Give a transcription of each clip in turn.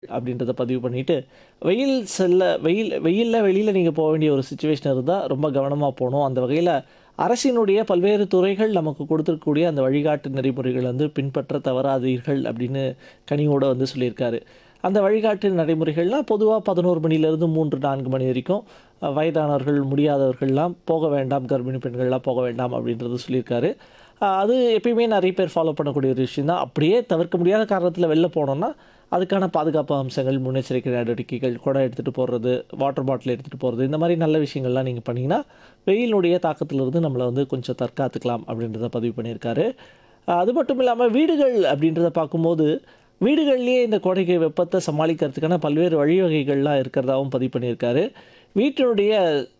அப்படின்றத பதிவு பண்ணிட்டு, வெயில் செல்ல வெயில் வெயில்ல வெளியில நீங்க போ வேண்டிய ஒரு சிச்சுவேஷன் இருந்தா, ரொம்ப கவனமா போணும். அந்த வகையில அரசினுடைய பல்வேறு துறைகள் நமக்கு கொடுத்திருக்கக்கூடிய அந்த வழிகாட்டு நெறிமுறைகள் வந்து பின்பற்ற தவறாதீர்கள் அப்படின்னு கனிவோட வந்து சொல்லியிருக்காரு. அந்த வழிகாட்டு நடைமுறைகள்லாம் பொதுவா 11 மணிலேருந்து 3, 4 மணி வரைக்கும் அ வயதானவர்கள், முடியாதவர்கள்லாம் போக வேண்டாம், கர்ப்பிணி பெண்கள்லாம் போக வேண்டாம் அப்படின்றது சொல்லியிருக்காரு. அ அது எப்பயுமே நெறைய பேர் ஃபாலோ பண்ணக்கூடிய ஒரு விஷயம் தான். அப்படியே தவிர்க்க முடியாத காரணத்தில வெளில போனோம்னா, அதுக்கான பாதுகாப்பு அம்சங்கள், முன்னெச்சரிக்கை நடவடிக்கைகள், குடம் எடுத்துட்டு போறது, வாட்டர் பாட்டில் எடுத்துட்டு போறது, இந்த மாரி நல்ல விஷயங்கள்லாம் நீங்க பண்ணீங்கன்னா, வெயிலினுடைய தாக்கத்திலிருந்து நம்மள வந்து கொஞ்சம் தற்காத்துக்கலாம் அப்படின்றத பதிவு பண்ணியிருக்காரு. அ அது மட்டும் இல்லாம வீடுகள் அப்படின்றத பார்க்கும்போது, வீடுகள்லயே இந்த கோடைக்கு வெப்பத்த சமாளிக்கிறதுக்கான பல்வேறு வழிவகைகள்லாம் இருக்கிறதாவும் பதிவு பண்ணியிருக்காரு. வீட்டினுடைய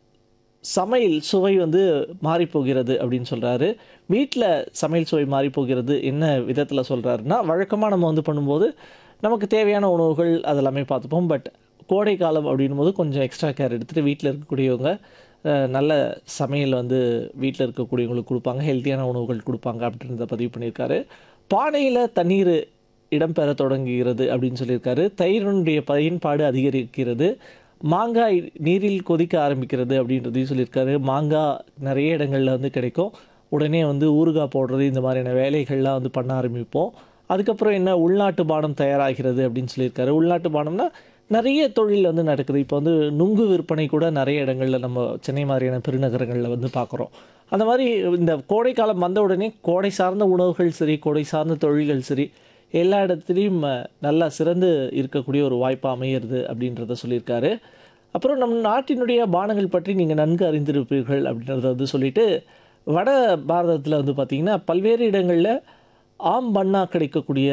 சமையல் சுவை வந்து மாறிப்போகிறது அப்படின்னு சொல்றாரு. வீட்ல சமையல் சுவை மாறிப்போகிறது என்ன விதத்தில சொல்றாருன்னா, வழக்கமா நம்ம வந்து பண்ணும்போது, நமக்கு தேவையான உணவுகள் அதெல்லாமே பார்த்துப்போம். பட் கோடை காலம் அப்படின்னும்போது கொஞ்சம் எக்ஸ்ட்ரா கேர் எடுத்துட்டு வீட்ல இருக்கக்கூடியவங்க அ நல்ல சமையல் வந்து வீட்ல இருக்கக்கூடியவங்களுக்கு குடுப்பாங்க. ஹெல்த்தியான உணவுகள் குடுப்பாங்க அப்படின்றத பதிவு பண்ணியிருக்காரு. பானையில தண்ணீர் இடம்பெற தொடங்குகிறது அப்படின்னு சொல்லியிருக்காரு. தயிரினுடைய பயன்பாடு அதிகரிக்கிறது. மாங்காய் நீரில் கொதிக்க ஆரம்பிக்கிறது அப்படின்றதையும் சொல்லியிருக்காரு. மாங்கா நெறைய இடங்கள்ல வந்து கிடைக்கும். உடனே வந்து ஊறுகாய் போடுறது இந்த மாதிரியான வேலைகள்லாம் வந்து பண்ண ஆரம்பிப்போம். அதுக்கப்புறம் என்ன உள்நாட்டு பானம் தயாராகிறது அப்படின்னு சொல்லியிருக்காரு. உள்நாட்டு பானம்னா, நெறைய தொழில் வந்து நடக்குது. இப்போ வந்து நுங்கு விற்பனை கூட நெறைய இடங்கள்ல நம்ம சென்னை மாதிரியான பெருநகரங்கள்ல வந்து பார்க்குறோம். அந்த மாரி இந்த கோடை காலம் வந்த உடனே கோடை சார்ந்த உணவுகள் சரி, கோடை சார்ந்த தொழில்கள் சரி, எல்லா இடத்துலயும் நல்லா சிறந்து இருக்கக்கூடிய ஒரு வாய்ப்பா அமையிறது அப்படின்றத சொல்லியிருக்காரு. அப்புறம் நம் நாட்டினுடைய பானங்கள் பற்றி நீங்க நன்கு அறிந்திருப்பீர்கள் அப்படின்றத வந்து சொல்லிட்டு, வட பாரதத்தில வந்து பார்த்தீங்கன்னா, பல்வேறு இடங்கள்ல ஆம் பன்னா கிடைக்கக்கூடிய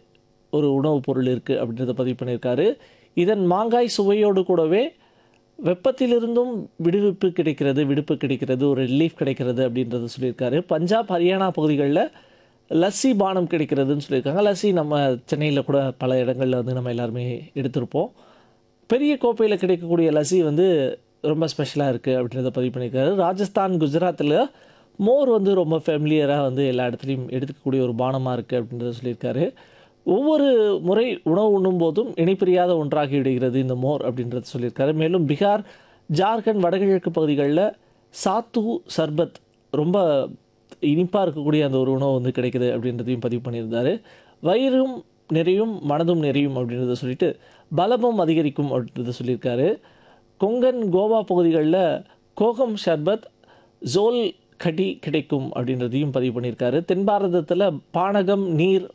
ஒரு உணவுப் பொருள் இருக்கு அப்படின்றத பதிவு பண்ணியிருக்காரு. இதன் மாங்காய் சுவையோடு கூடவே வெப்பத்திலிருந்தும் விடுவிப்பு கிடைக்கிறது விடுப்பு கிடைக்கிறது, ஒரு ரிலீஃப் கிடைக்கிறது அப்படின்றத சொல்லியிருக்காரு. பஞ்சாப், ஹரியானா பகுதிகள்ல லஸ்ஸி பானம் கிடைக்கிறதுன்னு சொல்லியிருக்காங்க. லஸ்ஸி நம்ம சென்னையில கூட பல இடங்கள்ல வந்து நம்ம எல்லாருமே எடுத்திருப்போம். பெரிய கோப்பையில கிடைக்கக்கூடிய லஸ்ஸி வந்து ரொம்ப ஸ்பெஷலா இருக்கு அப்படின்றத பதிவு பண்ணியிருக்காரு. ராஜஸ்தான், குஜராத்தில மோர் வந்து ரொம்ப ஃபெமிலியரா வந்து எல்லா இடத்துலயும் எடுத்துக்கக்கூடிய ஒரு பானமா இருக்கு அப்படின்றத சொல்லியிருக்காரு. ஒவ்வொரு முறை உணவு உண்ணும்போதும் இணைபிரியாத ஒன்றாகி விடுகிறது இந்த மோர் அப்படின்றத சொல்லியிருக்காரு. மேலும் பீகார், ஜார்க்கண்ட், வடகிழக்கு பகுதிகள்ல சாத்து சர்பத் ரொம்ப இனிப்பா இருக்கக்கூடிய அந்த ஒரு உணவு வந்து கிடைக்குது அப்படின்றதையும் பதிவு பண்ணியிருந்தாரு. வயிறும் நிறையும், மனதும் நிறையும் அப்படின்றத சொல்லிட்டு, பலமும் அதிகரிக்கும் அப்படின்றத சொல்லியிருக்காரு. கொங்கன், கோவா பகுதிகள்ல கோகம் ஷர்பத், ஜோல் கடி கிடைக்கும் அப்படின்றதையும் பதிவு பண்ணியிருக்காரு. தென் பாரதத்தில பானகம், நீர்,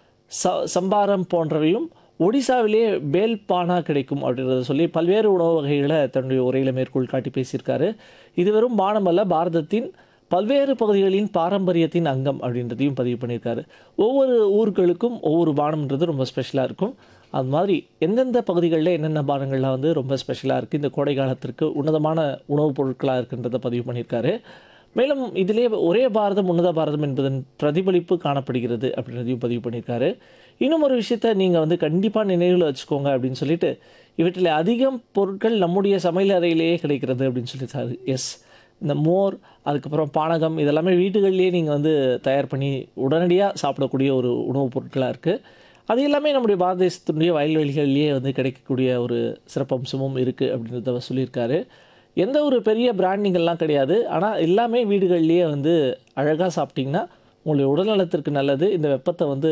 ச சம்பாரம் போன்றவையும், ஒடிசாவிலேயே பேல் பானா கிடைக்கும் அப்படின்றத சொல்லி பல்வேறு உணவு வகைகள தன்னுடைய உரையில மேற்கோள் காட்டி பேசியிருக்காரு. இது வெறும் பானம் அல்ல, பாரதத்தின் பல்வேறு பகுதிகளின் பாரம்பரியத்தின் அங்கம் அப்படின்றதையும் பதிவு பண்ணியிருக்காரு. ஒவ்வொரு ஊர்களுக்கும் ஒவ்வொரு பானம்ன்றது ரொம்ப ஸ்பெஷலா இருக்கும். அது மாதிரி எந்தெந்த பகுதிகள்ல என்னென்ன பானங்கள்லாம் வந்து ரொம்ப ஸ்பெஷலா இருக்கு, இந்த கோடை காலத்திற்கு உன்னதமான உணவுப் பொருட்களா இருக்குன்றத பதிவு பண்ணியிருக்காரு. மேலும் இதிலேயே ஒரே பாரதம் உன்னத பாரதம் என்பதன் பிரதிபலிப்பு காணப்படுகிறது அப்படின்றதையும் பதிவு பண்ணியிருக்காரு. இன்னும் ஒரு விஷயத்த நீங்க வந்து கண்டிப்பா நினைவுல வச்சுக்கோங்க அப்படின்னு சொல்லிட்டு, இவற்றில அதிகம் பொருட்கள் நம்முடைய சமையல் அறையிலேயே கிடைக்கிறது அப்படின்னு சொல்லியிருக்காரு. எஸ். இந்த மோர், அதுக்கப்புறம் பானகம் இதெல்லாமே வீடுகள்லயே நீங்க வந்து தயார் பண்ணி உடனடியா சாப்பிடக்கூடிய ஒரு உணவுப் பொருட்களா இருக்கு. அது எல்லாமே நம்முடைய பாரத தேசத்தினுடைய வயல்வெளிகள்லயே வந்து கிடைக்கக்கூடிய ஒரு சிறப்பம்சமும் இருக்கு அப்படின்றத சொல்லியிருக்காரு. எந்த ஒரு பெரிய பிராண்டிங்கெல்லாம் கிடையாது. ஆனா எல்லாமே வீடுகள்லயே வந்து அழகா சாப்பிட்டீங்கன்னா, உங்களுடைய உடல் நலத்திற்கு நல்லது. இந்த வெப்பத்த வந்து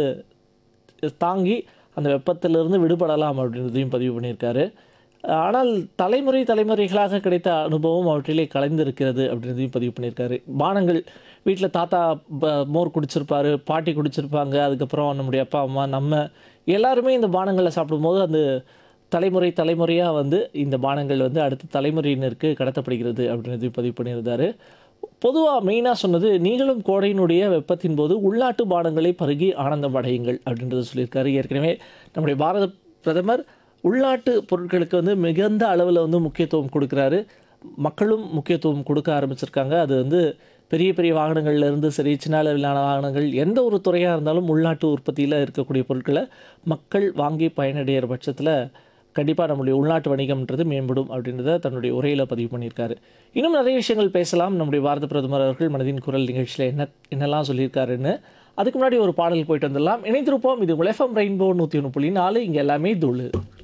தாங்கி அந்த வெப்பத்திலிருந்து விடுபடலாம் அப்படின்றதையும் பதிவு பண்ணியிருக்காரு. ஆனால் தலைமுறை தலைமுறைகளாக கிடைத்த அனுபவம் அவற்றிலே கலந்திருக்கிறது அப்படின்றதையும் பதிவு பண்ணியிருக்காரு. பானங்கள் வீட்ல தாத்தா ப மோர் குடிச்சிருப்பாரு, பாட்டி குடிச்சிருப்பாங்க. அதுக்கப்புறம் நம்முடைய அப்பா, அம்மா, நம்ம எல்லாருமே இந்த பானங்கள சாப்பிடும்போது, அந்த தலைமுறை தலைமுறையா வந்து இந்த பானங்கள் வந்து அடுத்த தலைமுறையினருக்கு கடத்தப்படுகிறது அப்படின்றதையும் பதிவு பண்ணியிருந்தாரு. பொதுவா மெயினா சொன்னது, நீங்களும் கோடையினுடைய வெப்பத்தின் போது உள்நாட்டு பானங்களை பருகி ஆனந்தம் அடையுங்கள் அப்படின்றத சொல்லியிருக்காரு. ஏற்கனவே நம்முடைய பாரத பிரதமர் உள்நாட்டு பொருட்களுக்கு வந்து மிகுந்த அளவுல வந்து முக்கியத்துவம் குடுக்குறாரு. மக்களும் முக்கியத்துவம் குடுக்க ஆரம்பிச்சிருக்காங்க. அது வந்து பெரிய பெரிய வாகனங்கள்ல இருந்து சரி, சின்ன அளவிலான வாகனங்கள் எந்த ஒரு துறையா இருந்தாலும் உள்நாட்டு உற்பத்தியில இருக்கக்கூடிய பொருட்கள மக்கள் வாங்கி பயனடையிற பட்சத்தில, கண்டிப்பா நம்முடைய உள்நாட்டு வணிகம்ன்றது மேம்படும் அப்படின்றத தன்னுடைய உரையில பதிவு பண்ணியிருக்காரு. இன்னும் நிறைய விஷயங்கள் பேசலாம். நம்முடைய பாரத பிரதமர் அவர்கள் மனதின் குரல் நிகழ்ச்சியில என்ன என்னெல்லாம் சொல்லியிருக்காருன்னு. அதுக்கு முன்னாடி ஒரு பாடல் போயிட்டு வந்துடலாம். இணைந்திருப்போம். இது உங்கள் எஃப்எம் ரெயின்போ 101.4 இங்க எல்லாமே தூளு.